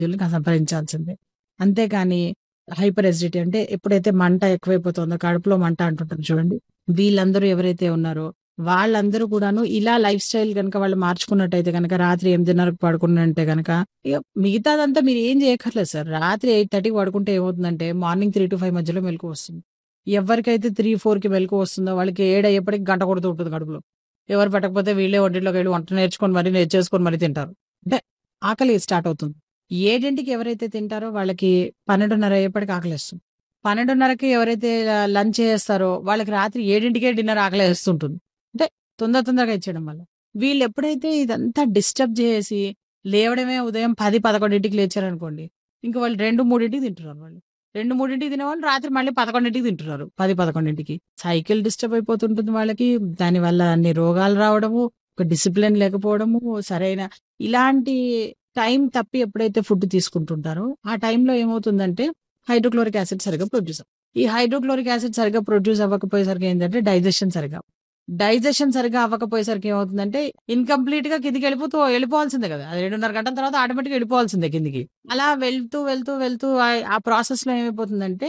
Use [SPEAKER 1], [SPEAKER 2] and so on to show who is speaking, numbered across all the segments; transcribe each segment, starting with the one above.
[SPEAKER 1] వైద్యుల్ని సంప్రదించాల్సిందే అంతేకాని hyper acidity అంటే ఎప్పుడైతే మంట ఎక్కువైపోతుందో కడుపులో మంట అంటుంటారు చూడండి వీళ్ళందరూ ఎవరైతే ఉన్నారో వాళ్ళందరూ కూడాను ఇలా లైఫ్ స్టైల్ కనుక వాళ్ళు మార్చుకున్నట్టయితే కనుక రాత్రి ఎనిమిదిన్నరకు పడుకున్నట్టే కనుక ఇక మిగతాదంతా మీరు ఏం చేయక్కర్లేదు సార్ రాత్రి ఎయిట్ థర్టీకి పడుకుంటే ఏమవుతుందంటే మార్నింగ్ త్రీ టు ఫైవ్ మధ్యలో మెలకు వస్తుంది ఎవరికైతే త్రీ ఫోర్ కి మెలకు వస్తుందో వాళ్ళకి ఏడు అయ్యేప్పటికి గంట కొడుతూ ఉంటుంది కడుపులో ఎవరు పెట్టకపోతే వీళ్ళే వంటిలోకి వెళ్ళి వంట నేర్చుకొని మరి నేర్చేసుకొని మరి తింటారు అంటే ఆకలి స్టార్ట్ అవుతుంది ఏడింటికి ఎవరైతే తింటారో వాళ్ళకి పన్నెండున్నర అయ్యేప్పటికి ఆకలి వేస్తుంది పన్నెండున్నరకి ఎవరైతే లంచ్ చేస్తారో వాళ్ళకి రాత్రి ఏడింటికే డిన్నర్ ఆకలి వేస్తుంటుంది అంటే తొందర తొందరగా ఇచ్చేయడం వల్ల వీళ్ళు ఎప్పుడైతే ఇదంతా డిస్టర్బ్ చేసి లేవడమే ఉదయం పది పదకొండింటికి లేచారనుకోండి ఇంకా వాళ్ళు రెండు మూడింటికి తింటున్నారు వాళ్ళు రెండు మూడింటికి తినేవాళ్ళు రాత్రి మళ్ళీ పదకొండింటికి తింటున్నారు పది పదకొండింటికి సైకిల్ డిస్టర్బ్ అయిపోతుంటుంది వాళ్ళకి దానివల్ల అన్ని రోగాలు రావడము ఒక డిసిప్లిన్ లేకపోవడము సరైన ఇలాంటి టైం తప్పి ఎప్పుడైతే ఫుడ్ తీసుకుంటుంటారో ఆ టైంలో ఏమవుతుందంటే హైడ్రోక్లోరిక్ యాసిడ్ సరిగా ప్రొడ్యూస్ ఈ హైడ్రోక్లోరిక్ యాసిడ్ సరిగా ప్రొడ్యూస్ అవ్వకపోయేసరికి ఏంటంటే డైజెషన్ సరిగా డైజెషన్ సరిగా అవ్వకపోయేసరికి ఏమవుతుందంటే ఇన్కంప్లీట్ గా కిందికి వెళ్ళిపోతూ వెళ్ళిపోవాల్సిందే కదా అది రెండున్నర గంటల తర్వాత ఆటోమేటిక్ వెళ్ళిపోవాల్సిందే కిందికి అలా వెళ్తూ వెళ్తూ వెళ్తూ ఆ- ఆ ప్రాసెస్ లో ఏమైపోతుందంటే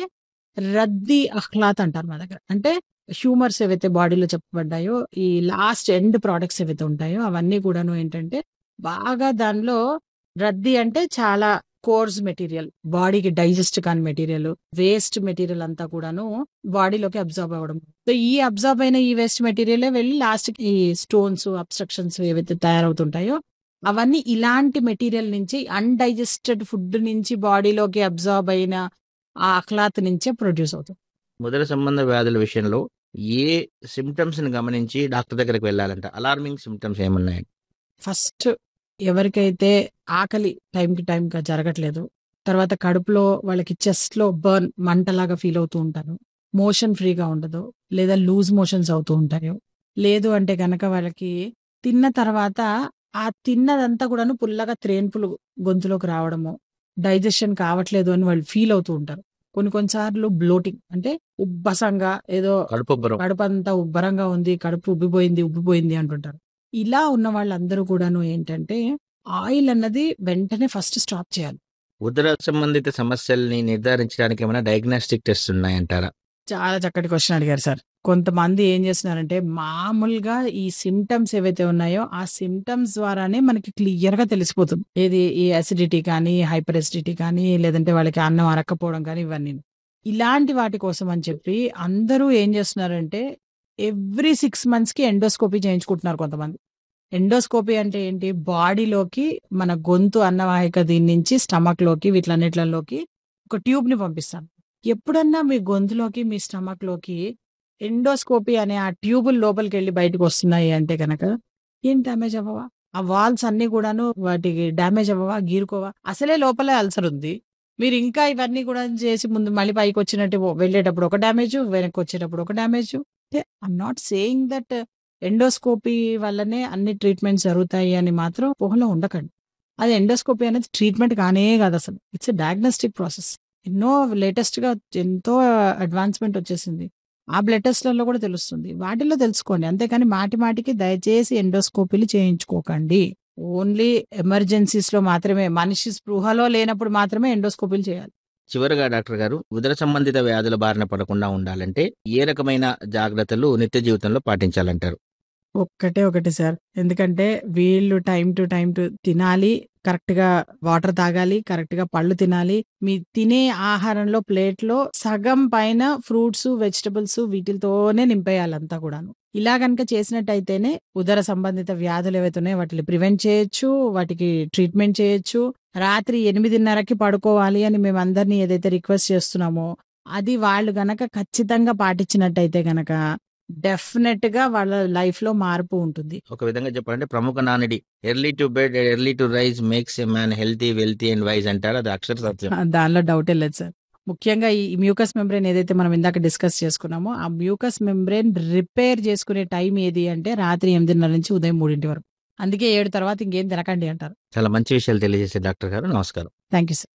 [SPEAKER 1] రద్దీ అహ్లాత్ అంటారు మా దగ్గర అంటే హ్యూమర్స్ ఏవైతే బాడీలో చెప్పబడ్డాయో ఈ లాస్ట్ ఎండ్ ప్రోడక్ట్స్ ఏవైతే ఉంటాయో అవన్నీ కూడాను ఏంటంటే బాగా దానిలో రద్దీ అంటే చాలా కోర్స్ మెటీరియల్ బాడీకి డైజెస్ట్ కాని మెటీరియల్ వేస్ట్ మెటీరియల్ అంతా కూడాను బాడీలోకి అబ్జర్వ్ అవ్వడం సో ఈ అబ్జర్వ్ అయిన ఈ వేస్ట్ మెటీరియల్ వెళ్ళి లాస్ట్ ఈ స్టోన్స్ అబ్స్ట్రక్షన్స్ ఏవైతే తయారవుతుంటాయో అవన్నీ ఇలాంటి మెటీరియల్ నుంచి అన్డైజెస్టెడ్ ఫుడ్ నుంచి బాడీలోకి అబ్జర్వ్ అయిన ఆ అక్లాత్ నుంచే ప్రొడ్యూస్ అవుతుంది
[SPEAKER 2] ముదర సంబంధ వ్యాధుల విషయంలో ఏ సిమ్టమ్స్ ని గమనించి డాక్టర్ దగ్గరికి వెళ్ళాలంట అలార్మింగ్ సిమ్టమ్స్ ఏమున్నాయి
[SPEAKER 1] ఫస్ట్ ఎవరికైతే ఆకలి టైంకి టైంగా జరగట్లేదు తర్వాత కడుపులో వాళ్ళకి చెస్ట్ లో బర్న్ మంటలాగా ఫీల్ అవుతూ ఉంటారు మోషన్ ఫ్రీగా ఉండదు లేదా లూజ్ మోషన్స్ అవుతూ ఉంటాయో లేదు అంటే గనక వాళ్ళకి తిన్న తర్వాత ఆ తిన్నదంతా కూడాను పుల్లగా త్రేన్పులు గొంతులోకి రావడము డైజెషన్ కావట్లేదు అని వాళ్ళు ఫీల్ అవుతూ ఉంటారు కొన్ని కొన్నిసార్లు బ్లోటింగ్ అంటే ఉబ్బసంగా ఏదో
[SPEAKER 2] కడుపు ఉబ్బరం
[SPEAKER 1] కడుపు అంతా ఉబ్బరంగా ఉంది కడుపు ఉబ్బిపోయింది ఉబ్బిపోయింది అంటుంటారు ఇలా ఉన్న వాళ్ళందరూ కూడాను ఏంటంటే ఆయిల్ అన్నది వెంటనే ఫస్ట్ స్టాప్ చేయాలి
[SPEAKER 2] ఉదర సంబంధిత సమస్యల్ని నిర్ధారించడానికి ఏమైనా డయాగ్నాస్టిక్ టెస్ట్ ఉన్నాయంటారా
[SPEAKER 1] చాలా చక్కటి క్వశ్చన్ అడిగారు సార్ కొంతమంది ఏం చేస్తున్నారంటే మామూలుగా ఈ సిమ్టమ్స్ ఏవైతే ఉన్నాయో ఆ సిమ్టమ్స్ ద్వారానే మనకి క్లియర్ గా తెలిసిపోతుంది ఏది ఈ అసిడిటీ కానీ హైపర్ అసిడిటీ కానీ లేదంటే వాళ్ళకి అన్నం అరక్కపోవడం కానీ ఇవన్నీ ఇలాంటి వాటి కోసం అని చెప్పి అందరూ ఏం చేస్తున్నారంటే ఎవ్రీ సిక్స్ మంత్స్ కి ఎండోస్కోపీ చేయించుకుంటున్నారు కొంతమంది ఎండోస్కోపీ అంటే ఏంటి బాడీలోకి మన గొంతు అన్నవాహిక దీని నుంచి స్టమక్ లోకి వీటిలన్నిట్లలోకి ఒక ట్యూబ్ ని పంపిస్తాను ఎప్పుడన్నా మీ గొంతులోకి మీ స్టమక్ లోకి ఎండోస్కోపీ అనే ఆ ట్యూబుల్ లోపలికి వెళ్ళి బయటకు వస్తున్నాయి అంటే కనుక ఏం డ్యామేజ్ అవ్వవా ఆ వాల్స్ అన్ని కూడాను వాటికి డ్యామేజ్ అవ్వవా గీరుకోవా అసలే లోపలే అల్సర్ ఉంది మీరు ఇంకా ఇవన్నీ కూడా చేసి ముందు మళ్ళీ పైకి వచ్చినట్టు వెళ్ళేటప్పుడు ఒక డ్యామేజ్ వెనక్కి వచ్చేటప్పుడు ఒక damage I'm not saying that endoscopy వల్లనే అన్ని ట్రీట్మెంట్స్ జరుగుతాయి అని మాత్రం ఊహలో ఉండకండి అది ఎండోస్కోపీ అనేది ట్రీట్మెంట్ కానే కాదు అసలు ఇట్స్ డయాగ్నోస్టిక్ ప్రాసెస్ ఎన్నో లేటెస్ట్ గా ఎంతో అడ్వాన్స్మెంట్ వచ్చేసింది ఆ బ్లడ్ టెస్ట్లలో కూడా తెలుస్తుంది వాటిలో తెలుసుకోండి అంతేకాని మాటి మాటికి దయచేసి ఎండోస్కోపీలు చేయించుకోకండి ఓన్లీ ఎమర్జెన్సీస్ లో మాత్రమే మనిషి స్పృహలో లేనప్పుడు మాత్రమే ఎండోస్కోపీలు చేయాలి
[SPEAKER 2] చివరగా డాక్టర్ గారు ఉదర సంబంధిత వ్యాధుల బారిన పడకుండా ఉండాలంటే ఏ రకమైన జాగ్రత్తలు నిత్య జీవితంలో పాటించాలంటారు
[SPEAKER 1] ఒక్కటే ఒకటి సార్ ఎందుకంటే వీళ్ళు టైం టు టైం టు తినాలి కరెక్ట్ గా వాటర్ తాగాలి కరెక్ట్ గా పళ్ళు తినాలి మీ తినే ఆహారంలో ప్లేట్ లో సగం పైన ఫ్రూట్స్ వెజిటబుల్స్ వీటితోనే నింపేయాలి అంతా కూడాను ఇలా కనుక చేసినట్టయితేనే ఉదర సంబంధిత వ్యాధులు ఏవైతే ఉన్నాయో వాటిని ప్రివెంట్ చేయొచ్చు వాటికి ట్రీట్మెంట్ చేయొచ్చు రాత్రి ఎనిమిదిన్నరకి పడుకోవాలి అని మేము అందరినీ ఏదైతే రిక్వెస్ట్ చేస్తున్నామో అది వాళ్ళు గనక ఖచ్చితంగా పాటించినట్టయితే గనక డెఫినెట్ గా వాళ్ళ లైఫ్ లో మార్పు ఉంటుంది
[SPEAKER 2] ఒక విధంగా చెప్పాలంటే ప్రముఖ నానుడి early to bed early to rise makes a man healthy wealthy and wise అంటారు అది అక్షర సత్యం
[SPEAKER 1] దానిలో డౌటే లేదు సార్ ముఖ్యంగా ఈ మ్యూకస్ మెంబ్రెయిన్ ఏదైతే మనం ఇందాక డిస్కస్ చేసుకున్నామో ఆ మ్యూకస్ మెంబ్రెయిన్ రిపేర్ చేసుకునే టైం ఏది అంటే రాత్రి ఎనిమిదిన్నర నుంచి ఉదయం మూడింటి వరకు అందుకే ఏడు తర్వాత ఇంకేం తినకండి అంటారు
[SPEAKER 2] చాలా మంచి విషయాలు తెలియజేసే డాక్టర్ గారు నమస్కారం
[SPEAKER 1] థ్యాంక్ యూ సార్